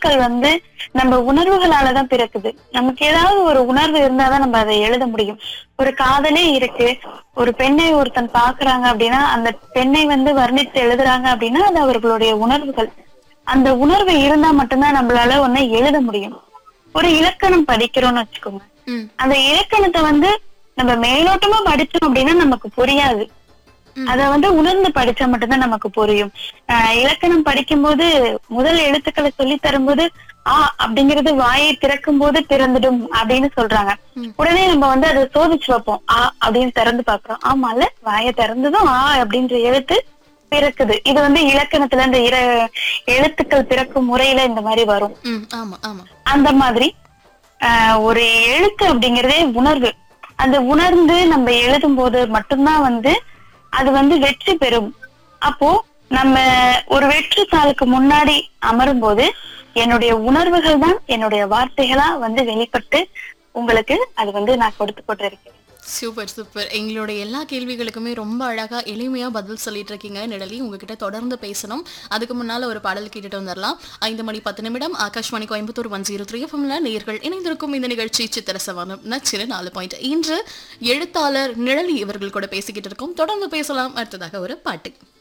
எழுத்துக்கள் வந்து நம்ம உணர்வுகளாலதான் பிறக்குது நமக்கு ஏதாவது ஒரு உணர்வு இருந்தாதான் நம்ம அதை எழுத முடியும் ஒரு காதலே இருக்கு ஒரு பெண்ணை ஒருத்தன் பாக்குறாங்க அப்படின்னா அந்த பெண்ணை வந்து வர்ணித்து எழுதுறாங்க அப்படின்னா அது அவர்களுடைய உணர்வுகள் அந்த உணர்வு இருந்தா மட்டும்தான் நம்மளால ஒண்ணு எழுத முடியும் ஒரு இலக்கணம் படிக்கிறோம்னு வச்சுக்கோங்க ம் அந்த இலக்கணத்தை வந்து நம்ம மேலோட்டமா படிச்சோம் அப்படின்னா நமக்கு புரியாது ம். அத வந்து உணர்ந்து படிச்சா மட்டும்தான் நமக்கு புரியும் ஆஹ் இலக்கணம் படிக்கும்போது முதல் எழுத்துக்களை சொல்லி தரும்போது ஆ அப்படிங்கிறது வாயை திறக்கும் போது திறந்துடும் அப்படின்னு சொல்றாங்க ம். உடனே நம்ம வந்து அதை சோதிச்சு வைப்போம் ஆ அப்படின்னு திறந்து பாக்குறோம் ஆமால வாயை திறந்ததும் ஆ அப்படின்ற எழுத்து பிறக்குது இது வந்து இலக்கணத்துல இந்த இர எழுத்துக்கள் பிறக்கும் முறையில இந்த மாதிரி வரும் ம் ஆமா ஆமா அந்த மாதிரி ஆஹ் ஒரு எழுத்து அப்படிங்கறதே உணர்வு அந்த உணர்ந்து நம்ம எழுதும் போது மட்டும்தான் வந்து அது வந்து வெற்றி பெறும் அப்போ நம்ம ஒரு வெற்றி தாளுக்கு முன்னாடி அமரும் போது என்னுடைய உணர்வுகள் தான் என்னுடைய வார்த்தைகளா வந்து வெளிப்பட்டு உங்களுக்கு அது வந்து நான் கொடுத்து கொண்டிருக்கிறேன் சூப்பர் சூப்பர் எங்களுடைய எல்லா கேள்விகளுக்குமே ரொம்ப அழகா எளிமையா பதில் சொல்லிட்டு இருக்கீங்க நிழலி உங்ககிட்ட தொடர்ந்து பேசணும் அதுக்கு முன்னால ஒரு பாடல் கேட்டுட்டு வந்துடலாம் ஐந்து மணி பத்து நிமிடம் Akashvani Coimbatore one zero three எஃப்எம்ல நேர்கள் இணைந்திருக்கும் இந்த நிகழ்ச்சி சித்திர சவானம் நச்சிரு நாலு பாயிண்ட் இன்று எழுத்தாளர் நிழலி இவர்கள் கூட பேசிக்கிட்டு இருக்கோம் தொடர்ந்து பேசலாம் அடுத்ததாக ஒரு பாட்டு